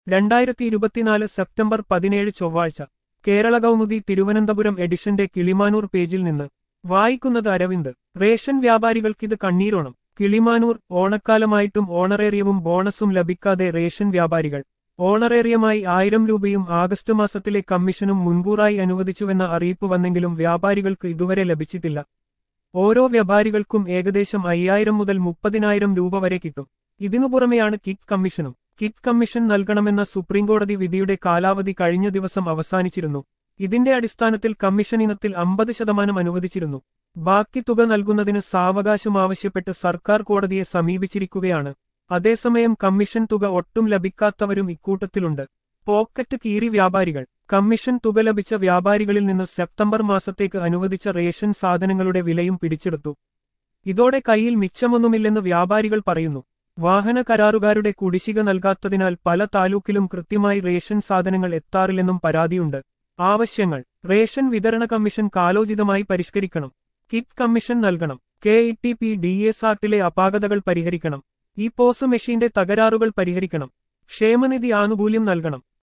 രണ്ടായിരത്തി ഇരുപത്തിനാല് സെപ്റ്റംബർ പതിനേഴ് ചൊവ്വാഴ്ച കേരള കൗമുദി തിരുവനന്തപുരം എഡിഷന്റെ കിളിമാനൂർ പേജിൽ നിന്ന് വായിക്കുന്നത് അരവിന്ദ് റേഷൻ വ്യാപാരികൾക്കിത് കണ്ണീരോണം കിളിമാനൂർ ഓണക്കാലമായിട്ടും ഓണറേറിയവും ബോണസും ലഭിക്കാതെ റേഷൻ വ്യാപാരികൾ ഓണറേറിയമായി ആയിരം രൂപയും ആഗസ്റ്റ് മാസത്തിലെ കമ്മീഷനും മുൻകൂറായി അനുവദിച്ചുവെന്ന അറിയിപ്പ് വന്നെങ്കിലും വ്യാപാരികൾക്ക് ഇതുവരെ ലഭിച്ചിട്ടില്ല ഓരോ വ്യാപാരികൾക്കും ഏകദേശം അയ്യായിരം മുതൽ മുപ്പതിനായിരം രൂപ വരെ കിട്ടും ഇതിനു പുറമെയാണ് കിറ്റ് കമ്മീഷനും കിറ്റ് കമ്മീഷൻ നൽകണമെന്ന സുപ്രീംകോടതി വിധിയുടെ കാലാവധി കഴിഞ്ഞ ദിവസം അവസാനിച്ചിരുന്നു ഇതിന്റെ അടിസ്ഥാനത്തിൽ കമ്മീഷൻ ഇനത്തിൽ അമ്പത് ശതമാനം അനുവദിച്ചിരുന്നു ബാക്കി തുക നൽകുന്നതിന് സാവകാശം ആവശ്യപ്പെട്ട് സർക്കാർ കോടതിയെ സമീപിച്ചിരിക്കുകയാണ് അതേസമയം കമ്മീഷൻ തുക ഒട്ടും ലഭിക്കാത്തവരും ഇക്കൂട്ടത്തിലുണ്ട് പോക്കറ്റ് കീറി വ്യാപാരികൾ കമ്മീഷൻ തുക ലഭിച്ച വ്യാപാരികളിൽ നിന്ന് സെപ്റ്റംബർ മാസത്തേക്ക് അനുവദിച്ച റേഷൻ സാധനങ്ങളുടെ വിലയും പിടിച്ചെടുത്തു ഇതോടെ കയ്യിൽ മിച്ചമൊന്നുമില്ലെന്ന് വ്യാപാരികൾ പറയുന്നു വാഹന കരാറുകാരുടെ കുടിശ്ശിക നൽകാത്തതിനാൽ പല താലൂക്കിലും കൃത്യമായി റേഷൻ സാധനങ്ങൾ എത്താറില്ലെന്നും പരാതിയുണ്ട് ആവശ്യങ്ങൾ റേഷൻ വിതരണ കമ്മീഷൻ കാലോചിതമായി പരിഷ്കരിക്കണം കിറ്റ് കമ്മീഷൻ നൽകണം K E T P D S ആർട്ടിലെ അപാകതകൾ പരിഹരിക്കണം ഈ പോസ് മെഷീന്റെ തകരാറുകൾ പരിഹരിക്കണം ക്ഷേമനിധി ആനുകൂല്യം നൽകണം